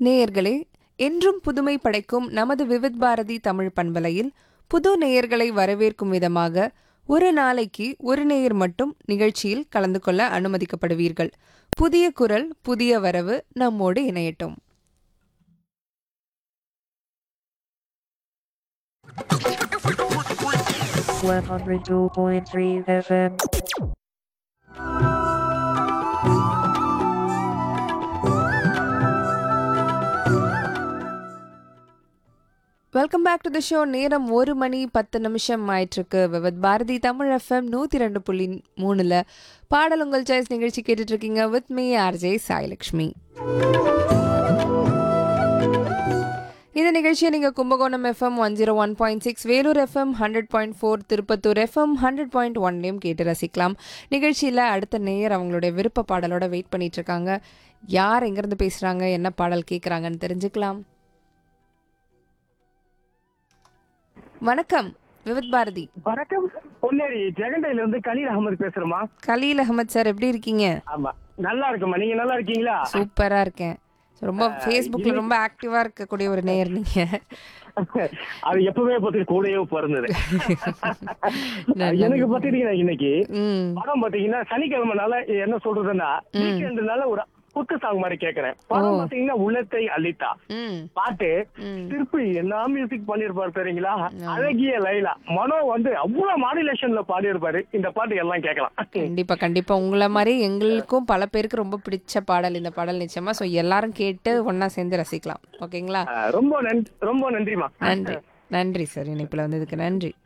நேயர்களே என்றும் புதுமை படைக்கும் நமது விவித் பாரதி தமிழ் பண்பலையில் புது நேயர்களை வரவேற்கும் விதமாக ஒரு நாளைக்கு ஒரு நேயர் மட்டும் நிகழ்ச்சியில் கலந்து கொள்ள அனுமதிக்கப்படுவீர்கள் புதிய குரல் புதிய வரவு நம்மோடு இணையட்டும் One hundred two point three FM. Welcome back to the show நேரம் ஒரு மணி பத்து நிமிஷம் ஆயிட்டிருக்கு விவித் பாரதி தமிழ் எஃப்எம் நூற்றி ரெண்டு புள்ளி மூணில் பாடல் உங்கள் சாய்ஸ் நிகழ்ச்சி கேட்டுட்டு இருக்கீங்க வித் மீ ஆர்ஜே சாய்லக்ஷ்மி இந்த நிகழ்ச்சியை நீங்கள் Kumbakonam FM one zero one point six Vellore FM hundred point four Tirupattur FM hundred point ஒன்லேயும் கேட்டு ரசிக்கலாம் நிகழ்ச்சியில் அடுத்த நேயர் அவங்களுடைய விருப்ப பாடலோட வெயிட் பண்ணிட்டு இருக்காங்க யார் எங்கேருந்து பேசுகிறாங்க என்ன பாடல் கேட்குறாங்கன்னு தெரிஞ்சுக்கலாம் வணக்கம் விவித் பாரதி வணக்கம் பொன்னேரி ஜெகண்டையில இருந்து கலீல் அகமது பேசுறேமா கலீல் அகமத் சார் எப்படி இருக்கீங்க ஆமா நல்லா இருக்குமா நீங்க நல்லா இருக்கீங்களா சூப்பரா இருக்கேன் ரொம்ப ஃபேஸ்புக்ல ரொம்ப ஆக்டிவா இருக்கக்கூடிய ஒரு நேயர் நீங்க அது எப்பவே பத்தி கூடயே பிறந்தது நல்லது. எனக்கு பாத்தீங்கன்னா இன்னைக்கு ம் படம் பாத்தீங்கன்னா சனிக்கிழமைனால என்ன சொல்றதுன்னா வீக்கெண்டுனால ஒரு குத்து சாங் மாதிரி கேக்குறேன் படம் பாத்தீங்கன்னா உள்ளத்தை அளித்தா ம் பாட்டு ம். திருப்பி என்ன மியூசிக் பண்ணிருப்பாரு தெரியுங்களா அழகிய லைலா மனோ வந்து அவ்வளவு மாடுலேஷன்ல பாடியிருப்பாரு இந்த பாட்டு எல்லாம் கேட்கலாம் கண்டிப்பா கண்டிப்பா உங்களை மாதிரி எங்களுக்கும் பல பேருக்கு ரொம்ப பிடிச்ச பாடல் இந்த பாடல் நிச்சயமா ஸோ எல்லாரும் கேட்டு ஒண்ணா சேர்ந்து ரசிக்கலாம் ஓகேங்களா அஹ் ரொம்ப நன்றி ரொம்ப நன்றிமா நன்றி நன்றி சார் இணைப்பில் வந்ததுக்கு நன்றி